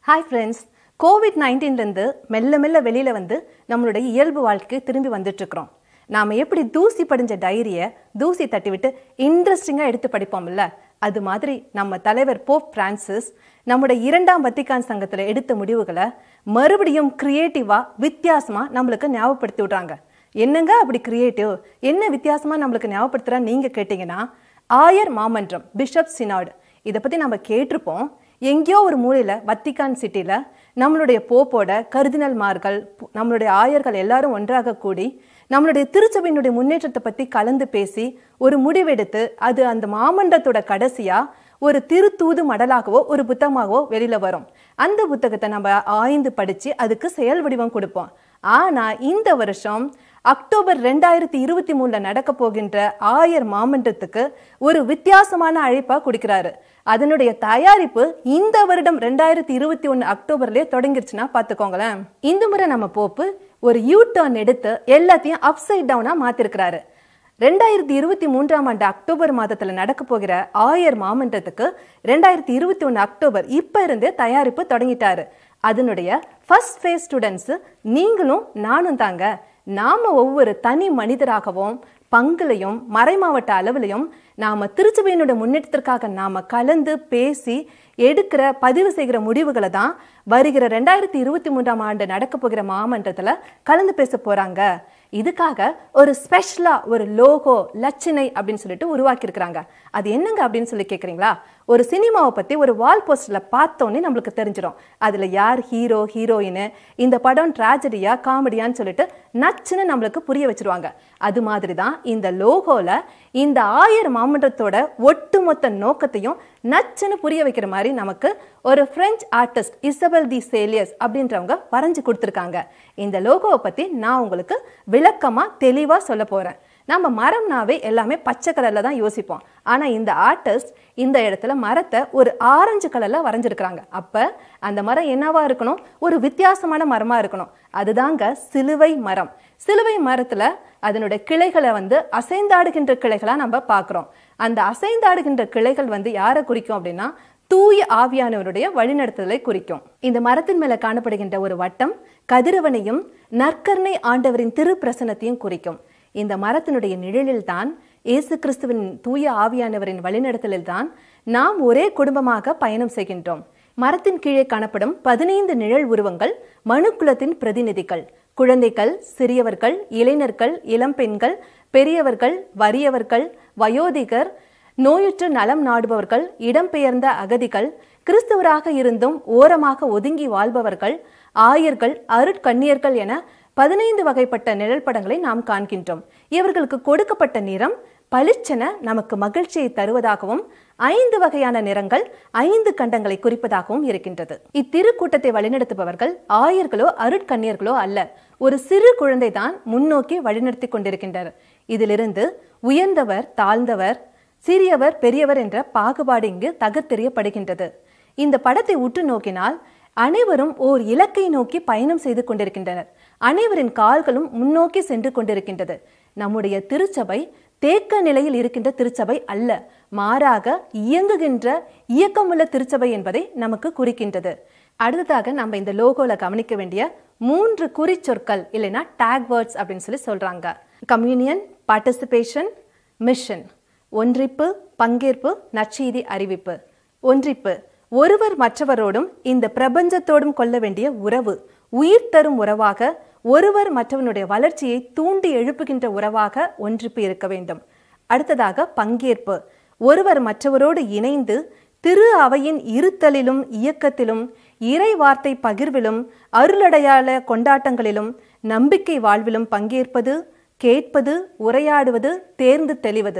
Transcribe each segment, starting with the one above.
hi friends Covid நைன்டீன்லேருந்து மெல்ல மெல்ல வெளியில் வந்து நம்மளுடைய இயல்பு வாழ்க்கைக்கு திரும்பி வந்துட்டுருக்குறோம் நாம் எப்படி தூசி படிஞ்ச டைரியை தூசி தட்டி விட்டு இன்ட்ரெஸ்டிங்காக எடுத்து படிப்போம்ல அது மாதிரி நம்ம தலைவர் போப் பிரான்சிஸ் நம்முடைய இரண்டாம் வத்திக்கான் சங்கத்தில் எடுத்த முடிவுகளை மறுபடியும் கிரியேட்டிவாக வித்தியாசமாக நம்மளுக்கு ஞாபகப்படுத்தி விடுறாங்க என்னங்க அப்படி கிரியேட்டிவ் என்ன வித்தியாசமாக நம்மளுக்கு ஞாபகப்படுத்துகிறா நீங்கள் கேட்டிங்கன்னா ஆயர் மாமன்றம் பிஷப் சினாடு இதை பற்றி நம்ம கேட்டிருப்போம் எங்கேயோ ஒரு மூலையில் வத்திக்கான் சிட்டியில் நம்மளுடைய போப்போட கருதினல்மார்கள் பு- நம்மளுடைய ஆயர்கள் எல்லாரும் ஒன்றாக கூடி நம்மளுடைய திருச்சபையினுடைய முன்னேற்றத்தை பற்றி கலந்து பேசி ஒரு முடிவெடுத்து அது அந்த மாமன்றத்தோட கடைசியாக ஒரு திருத்தூது மடலாகவோ ஒரு புத்தகமாகவோ வெளியில் வரும் அந்த புத்தகத்தை நம்ம ஆய்ந்து படித்து அதுக்கு செயல் வடிவம் கொடுப்போம் ஆனால் இந்த வருஷம் அக்டோபர் ரெண்டாயிரத்தி இருபத்தி மூணுல நடக்க போகின்ற ஆயர் மாமன்றத்துக்கு ஒரு வித்தியாசமான அழைப்பா கொடுக்கிறாரு அதனுடைய தயாரிப்பு இந்த வருடம் ரெண்டாயிரத்தி இருபத்தி ஒன்று அக்டோபர்லயே தொடங்கிருச்சுன்னா பார்த்துக்கோங்களேன் இந்த முறை நம்ம போப்பு ஒரு யூ டர்ன் எடுத்து எல்லாத்தையும் அப்சைட் டவுனா மாத்திருக்கிறாரு ரெண்டாயிரத்தி இருபத்தி மூன்றாம் ஆண்டு அக்டோபர் மாதத்துல நடக்க போகிற ஆயர் மாமன்றத்துக்கு ரெண்டாயிரத்தி இருபத்தி ஒன்று அக்டோபர் இப்ப இருந்தே தயாரிப்பு தொடங்கிட்டாரு அதனுடைய ஃபர்ஸ்ட் ஃபேஸ் ஸ்டூடெண்ட்ஸ் நீங்களும் நானும் தாங்க நாம ஒவ்வொரு தனி மனிதராகவும் பங்குலையும் மறைமாவட்ட அளவிலையும் நாம திருச்சபையினுடைய முன்னேற்றத்திற்காக நாம கலந்து பேசி எடுக்கிற பதிவு செய்கிற முடிவுகளை தான் வருகிற ரெண்டாயிரத்தி இருபத்தி மூன்றாம் ஆண்டு நடக்க போகிற மாமன்றத்துல கலந்து பேச போறாங்க இதுக்காக ஒரு ஸ்பெஷலா ஒரு லோகோ லட்சணை அப்படின்னு சொல்லிட்டு உருவாக்கியிருக்கிறாங்க அது என்னங்க அப்படின்னு சொல்லி கேக்குறீங்களா ஒரு சினிமாவை பத்தி ஒரு வால் போஸ்டர்ல பார்த்தோன்னே நம்மளுக்கு தெரிஞ்சிடும் அதுல யார் ஹீரோ ஹீரோயின் இந்த படம் ட்ராஜடியா காமெடியான்னு சொல்லிட்டு நச்சுன்னு நம்மளுக்கு புரிய வச்சிருவாங்க அது மாதிரி தான் இந்த லோகோல இந்த ஆயர் மாமன்றத்தோட ஒட்டுமொத்த நோக்கத்தையும் நச்சுன்னு புரிய வைக்கிற மாதிரி நமக்கு ஒரு பிரெஞ்சு ஆர்டிஸ்ட் இசபெல் தி சேலியஸ் அப்படின்றவங்க வரைஞ்சு கொடுத்துருக்காங்க இந்த லோகோவை பத்தி நான் உங்களுக்கு விளக்கமா தெளிவா சொல்ல போறேன் நம்ம மரம்னாவே எல்லாமே பச்சை கலர்ல தான் யோசிப்போம் ஆனா இந்த ஆர்டிஸ்ட் இந்த இடத்துல மரத்தை ஒரு ஆரஞ்சு கலர்ல வரைஞ்சிருக்கிறாங்க அப்ப அந்த மரம் என்னவா இருக்கணும் ஒரு வித்தியாசமான மரமா இருக்கணும் அதுதாங்க சிலுவை மரம் சிலுவை மரத்துல அதனுடைய கிளைகளை வந்து அசைந்தாடுகின்ற கிளைகளா நம்ம பார்க்கிறோம் அந்த அசைந்தாடுகின்ற கிளைகள் வந்து யாரை குறிக்கும் அப்படின்னா தூய ஆவியானவருடைய வழிநடத்துதலை குறிக்கும் இந்த மரத்தின் மேல காணப்படுகின்ற ஒரு வட்டம் கதிரவனையும் நற்கருணை ஆண்டவரின் திருப்பிரசனத்தையும் குறிக்கும் இந்த மரத்தினுடைய நிழலில் தான் இயேசு கிறிஸ்துவின் தூய ஆவியானவரின் வழிநடத்தலில் தான் நாம் ஒரே குடும்பமாக பயணம் செய்கின்றோம் மரத்தின் கீழே காணப்படும் பதினைந்து நிழல் உருவங்கள் மனுக்குலத்தின் பிரதிநிதிகள் குழந்தைகள் சிறியவர்கள் இளைஞர்கள் இளம்பெண்கள் பெரியவர்கள் வறியவர்கள் வயோதிகர் நோயுற்று நலம் நாடுபவர்கள் இடம்பெயர்ந்த அகதிகள் கிறிஸ்தவராக இருந்தும் ஓரமாக ஒதுங்கி வாழ்பவர்கள் ஆயர்கள் அருட்கண்ணியர்கள் என பதினைந்து வகைப்பட்ட நிழல் படங்களை நாம் காண்கின்றோம் இவர்களுக்கு கொடுக்கப்பட்ட நிறம் பளிச்சென நமக்கு மகிழ்ச்சியை தருவதாகவும் ஐந்து வகையான நிறங்கள் ஐந்து கண்டங்களை குறிப்பதாகவும் இருக்கின்றது இத்திருக்கூட்டத்தை வழிநடத்துபவர்கள் ஆயர்களோ அருட்கண்ணியர்களோ அல்ல ஒரு சிறு குழந்தை தான் முன்னோக்கி வழிநடத்தி கொண்டிருக்கின்றனர் இதிலிருந்து உயர்ந்தவர் தாழ்ந்தவர் சிறியவர் பெரியவர் என்ற பாகுபாடு இங்கு தகர்த்தெறியப்படுகின்றது இந்த படத்தை உற்று நோக்கினால் அனைவரும் ஓர் இலக்கை நோக்கி பயணம் செய்து கொண்டிருக்கின்றனர் அனைவரின் கால்களும் முன்னோக்கி சென்று கொண்டிருக்கின்றது நம்முடைய திருச்சபை தேக்க நிலையில் இருக்கின்ற திருச்சபை அல்ல மாறாக இயங்குகின்ற இயக்கமுள்ள திருச்சபை என்பதை நமக்கு குறிக்கின்றது அடுத்ததாக நம்ம இந்த லோகோல கவனிக்க வேண்டிய மூன்று குறிச்சொற்கள் இல்லைன்னா டேக் வேர்ட்ஸ் அப்படின்னு சொல்லி சொல்றாங்க கம்யூனியன் பார்ட்டிசிபேஷன் மிஷன் ஒன்றிப்பு பங்கேற்பு நற்செய்தி அறிவிப்பு ஒன்றிப்பு ஒருவர் மற்றவரோடும் இந்த பிரபஞ்சத்தோடும் கொள்ள வேண்டிய உறவு உயிர் தரும் உறவாக ஒருவர் மற்றவனுடைய வளர்ச்சியை தூண்டி எழுப்புகின்ற உறவாக ஒன்றிப்பு இருக்க வேண்டும் அடுத்ததாக பங்கேற்பு ஒருவர் மற்றவரோடு இணைந்து திரு அவையின் இருத்தலிலும் இயக்கத்திலும் இறை வார்த்தை பகிர்விலும் அருளடையாள கொண்டாட்டங்களிலும் நம்பிக்கை வாழ்விலும் பங்கேற்பது கேட்பது உரையாடுவது தேர்ந்து தெளிவது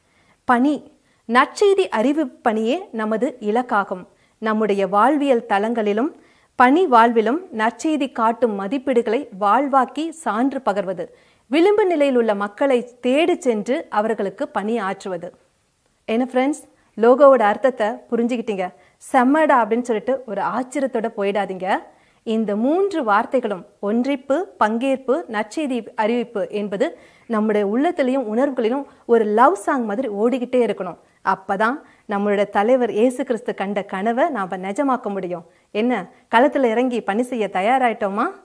பணி நற்செய்தி அறிவிப்பு பணியே நமது இலக்காகும் நம்முடைய வாழ்வியல் தளங்களிலும் பணி வாழ்விலும் நற்செய்தி காட்டும் மதிப்பீடுகளை வாழ்வாக்கி சான்று பகர்வது விளிம்பு நிலையில் உள்ள மக்களை தேடி சென்று அவர்களுக்கு பணி ஆற்றுவது என்ன ஃப்ரெண்ட்ஸ் லோகோவோட அர்த்தத்தை புரிஞ்சுக்கிட்டீங்க செம்மடா அப்படின்னு சொல்லிட்டு ஒரு ஆச்சரியத்தோட போயிடாதீங்க இந்த மூன்று வார்த்தைகளும் ஒன்றிப்பு பங்கேற்பு நற்செய்தி அறிவிப்பு என்பது நம்முடைய உள்ளத்திலையும் உணர்வுகளிலும் ஒரு லவ் சாங் மாதிரி ஓடிக்கிட்டே இருக்கணும் அப்பதான் நம்மளோட தலைவர் இயேசு கிறிஸ்து கண்ட கனவை நாம் நிஜமாக்க முடியும் என்ன களத்தில் இறங்கி பணி செய்ய தயாராயிட்டோமா